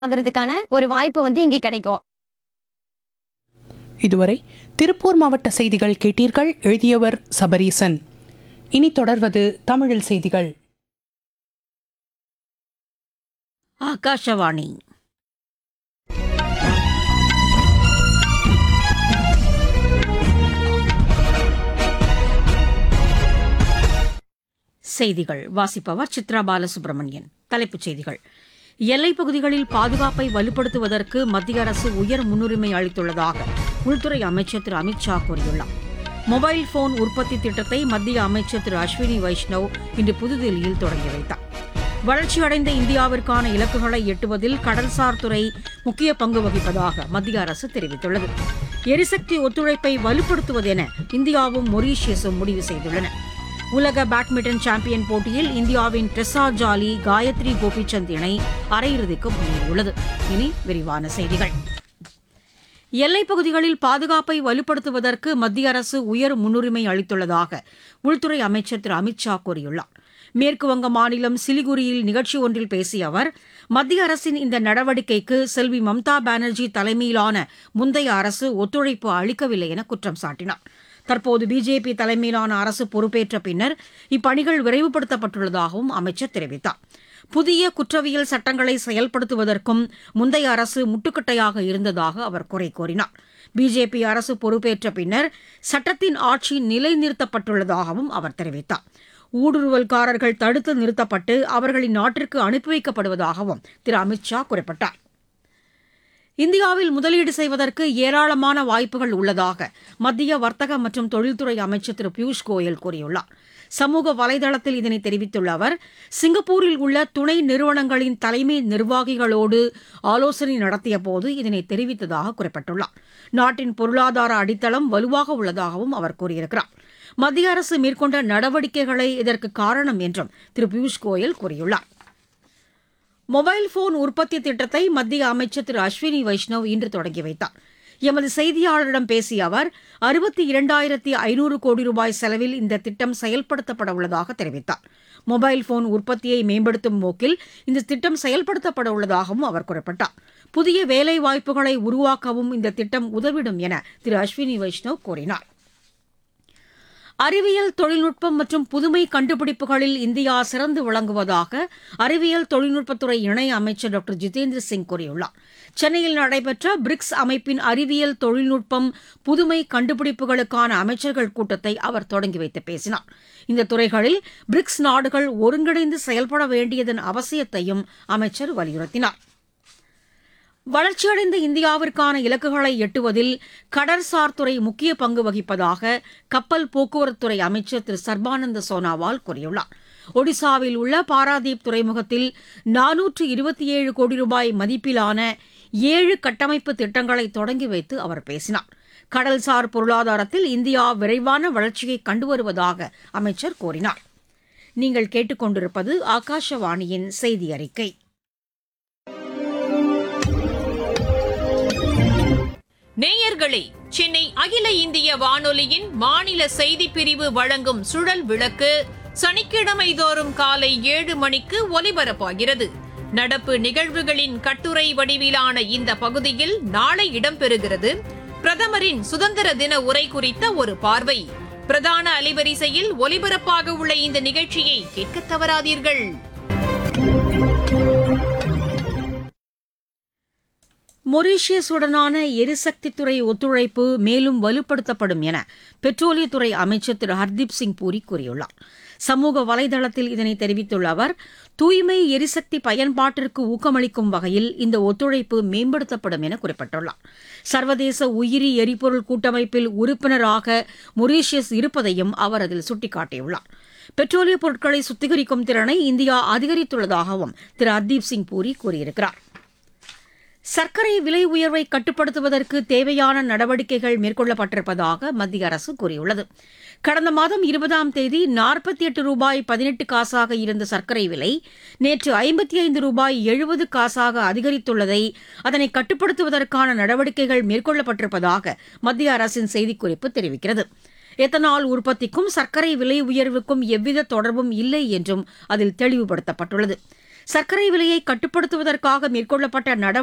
ஆகிறதுக்கான ஒரு வாய்ப்பு வந்து இங்கே கிடைக்கும் இதுவரை திருப்பூர் மாவட்ட செய்திகள் கேட்டீர்கள் எழுதியவர் சபரீசன் இனி தொடர்வது தமிழில் செய்திகள் ஆகாஷவாணி செய்திகள் வாசிப்பவர் சித்ரா பாலசுப்ரமணியன் தலைப்புச் செய்திகள் எல்லைப் பகுதிகளில் பாதுகாப்பை வலுப்படுத்துவதற்கு மத்திய அரசு உயர் முன்னுரிமை அளித்துள்ளதாக உள்துறை அமைச்சர் திரு அமித் ஷா கூறியுள்ளார் மொபைல் போன் உற்பத்தி திட்டத்தை மத்திய அமைச்சர் திரு அஸ்வினி வைஷ்ணவ் இன்று புதுதில்லியில் தொடங்கி வைத்தார் வளர்ச்சியடைந்த இந்தியாவிற்கான இலக்குகளை எட்டுவதில் கடல்சார் துறை முக்கிய பங்கு வகிப்பதாக மத்திய அரசு தெரிவித்துள்ளது எரிசக்தி ஒத்துழைப்பை வலுப்படுத்துவதென இந்தியாவும் மொரீஷியஸும் முடிவு செய்துள்ளன உலக பேட்மிண்டன் சாம்பியன் போட்டியில் இந்தியாவின் டெசா ஜாலி காயத்ரி கோபிச்சந்த் இணை அரையிறுதிக்கு முன்னேறியுள்ளது இனி விரிவான செய்திகள் எல்லைப் பகுதிகளில் பாதுகாப்பை வலுப்படுத்துவதற்கு மத்திய அரசு உயர் முன்னுரிமை அளித்துள்ளதாக உள்துறை அமைச்சர் திரு அமித் ஷா கூறியுள்ளார் மேற்குவங்க மாநிலம் சிலிகுரியில் நிகழ்ச்சி ஒன்றில் பேசிய அவர் மத்திய அரசின் இந்த நடவடிக்கைக்கு செல்வி மம்தா பானர்ஜி தலைமையிலான முந்தைய அரசு ஒத்துழைப்பு அளிக்கவில்லை என குற்றம் சாட்டினார் தற்போது பிஜேபி தலைமையிலான அரசு பொறுப்பேற்ற பின்னர் இப்பணிகள் விரைவுபடுத்தப்பட்டுள்ளதாகவும் அமைச்சர் தெரிவித்தார் புதிய குற்றவியல் சட்டங்களை செயல்படுத்துவதற்கும் முந்தைய அரசு முட்டுக்கட்டையாக இருந்ததாக அவர் குறை கூறினார் பிஜேபி அரசு பொறுப்பேற்ற பின்னர் சட்டத்தின் ஆட்சி நிலைநிறுத்தப்பட்டுள்ளதாகவும் அவர் தெரிவித்தார் ஊடுருவல்காரர்கள் தடுத்து நிறுத்தப்பட்டு அவர்களின் நாட்டிற்கு அனுப்பி வைக்கப்படுவதாகவும் திரு அமித் ஷா குறிப்பிட்டார் இந்தியாவில் முதலீடு செய்வதற்கு ஏராளமான வாய்ப்புகள் உள்ளதாக மத்திய வர்த்தக மற்றும் தொழில்துறை அமைச்சர் திரு பியூஷ் கோயல் கூறியுள்ளார் சமூக வலைதளத்தில் இதனை தெரிவித்துள்ள அவர் சிங்கப்பூரில் உள்ள துணை நிறுவனங்களின் தலைமை நிர்வாகிகளோடு ஆலோசனை நடத்திய போது இதனை தெரிவித்ததாக குறிப்பிட்டுள்ளார் நாட்டின் பொருளாதார அடித்தளம் வலுவாக உள்ளதாகவும் அவர் கூறியிருக்கிறார் மத்திய அரசு மேற்கொண்ட நடவடிக்கைகளே இதற்கு காரணம் என்றும் திரு பியூஷ் கோயல் கூறியுள்ளார் மொபைல் போன் உற்பத்தி திட்டத்தை மத்திய அமைச்சர் திரு அஸ்வினி வைஷ்ணவ் இன்று தொடங்கி வைத்தார் எமது செய்தியாளரிடம் பேசிய அவர் அறுபத்தி இரண்டாயிரத்தி ஐநூறு கோடி ரூபாய் செலவில் இந்த திட்டம் செயல்படுத்தப்பட உள்ளதாக தெரிவித்தார் மொபைல் போன் உற்பத்தியை மேம்படுத்தும் நோக்கில் இந்த திட்டம் செயல்படுத்தப்பட உள்ளதாகவும் அவர் குறிப்பிட்டார் புதிய வேலை வாய்ப்புகளை உருவாக்கவும் இந்த திட்டம் உதவிடும் என திரு அஸ்வினி வைஷ்ணவ் கூறினார் அறிவியல் தொழில்நுட்பம் மற்றும் புதுமை கண்டுபிடிப்புகளில் இந்தியா சிறந்து விளங்குவதாக அறிவியல் தொழில்நுட்பத்துறை இணை அமைச்சர் டாக்டர் ஜிதேந்திர சிங் கூறியுள்ளார் சென்னையில் நடைபெற்ற பிரிக்ஸ் அமைப்பின் அறிவியல் தொழில்நுட்பம் புதுமை கண்டுபிடிப்புகளுக்கான அமைச்சர்கள் கூட்டத்தை அவர் தொடங்கி வைத்து பேசினார் இந்த துறைகளில் பிரிக்ஸ் நாடுகள் ஒருங்கிணைந்து செயல்பட வேண்டியதன் அவசியத்தையும் அமைச்சர் வலியுறுத்தினார் வளர்ச்சியடைந்த இந்தியாவிற்கான இலக்குகளை எட்டுவதில் கடற்சார் துறை முக்கிய பங்கு வகிப்பதாக கப்பல் போக்குவரத்துறை அமைச்சர் திரு சர்பானந்த சோனாவால் கூறியுள்ளார் ஒடிசாவில் உள்ள பாராதீப் துறைமுகத்தில் நானூற்று இருபத்தி ஏழு கோடி ரூபாய் மதிப்பிலான ஏழு கட்டமைப்பு திட்டங்களை தொடங்கி வைத்து அவர் பேசினார் கடல்சார் பொருளாதாரத்தில் இந்தியா விரைவான வளர்ச்சியை கண்டு வருவதாக அமைச்சர் கூறினார் நீங்கள் கேட்டுக்கொண்டிருப்பது ஆகாஷவாணியின் செய்தி அறிக்கை நேயர்களே சென்னை அகில இந்திய வானொலியின் மாநில செய்திப் பிரிவு வழங்கும் சுழல் விளக்கு சனிக்கிழமை தோறும் காலை ஏழு மணிக்கு ஒலிபரப்பாகிறது நடப்பு நிகழ்வுகளின் கட்டுரை வடிவிலான இந்த பகுதியில் நாளை இடம்பெறுகிறது பிரதமரின் சுதந்திர தின உரை குறித்த ஒரு பார்வை பிரதான அலைவரிசையில் ஒலிபரப்பாக உள்ள இந்த நிகழ்ச்சியை கேட்க தவறாதீர்கள் மொரீஷியஸுடனான எரிசக்தித்துறை ஒத்துழைப்பு மேலும் வலுப்படுத்தப்படும் என பெட்ரோலியத்துறை அமைச்சர் திரு ஹர்தீப் சிங் பூரி கூறியுள்ளார் சமூக வலைதளத்தில் இதனை தெரிவித்துள்ள அவர் தூய்மை எரிசக்தி பயன்பாட்டிற்கு ஊக்கமளிக்கும் வகையில் இந்த ஒத்துழைப்பு மேம்படுத்தப்படும் என குறிப்பிட்டுள்ளார் சர்வதேச உயிரி எரிபொருள் கூட்டமைப்பில் உறுப்பினராக மொரீஷியஸ் இருப்பதையும் அவர் அதில் சுட்டிக்காட்டியுள்ளார் பெட்ரோலிய பொருட்களை சுத்திகரிக்கும் திறனை இந்தியா அதிகரித்துள்ளதாகவும் திரு ஹர்தீப் சிங் பூரி கூறியிருக்கிறார் சர்க்கரை விலை உயர்வை கட்டுப்படுத்துவதற்கு தேவையான நடவடிக்கைகள் மேற்கொள்ளப்பட்டிருப்பதாக மத்திய அரசு கூறியுள்ளது கடந்த மாதம் இருபதாம் தேதி நாற்பத்தி எட்டு ரூபாய் பதினெட்டு காசாக இருந்த சர்க்கரை விலை நேற்று ஐம்பத்தி ஐந்து ரூபாய் எழுபது காசாக அதிகரித்துள்ளதை அதனை கட்டுப்படுத்துவதற்கான நடவடிக்கைகள் மேற்கொள்ளப்பட்டிருப்பதாக மத்திய அரசின் செய்திக்குறிப்பு தெரிவிக்கிறது எத்தனால் உற்பத்திக்கும் சர்க்கரை விலை உயர்வுக்கும் எவ்வித தொடர்பும் இல்லை என்றும் அதில் தெளிவுபடுத்தப்பட்டுள்ளது சர்க்கரை விலையை கட்டுப்படுத்துவதற்காக மேற்கொள்ளப்பட்ட நடவடிக்கை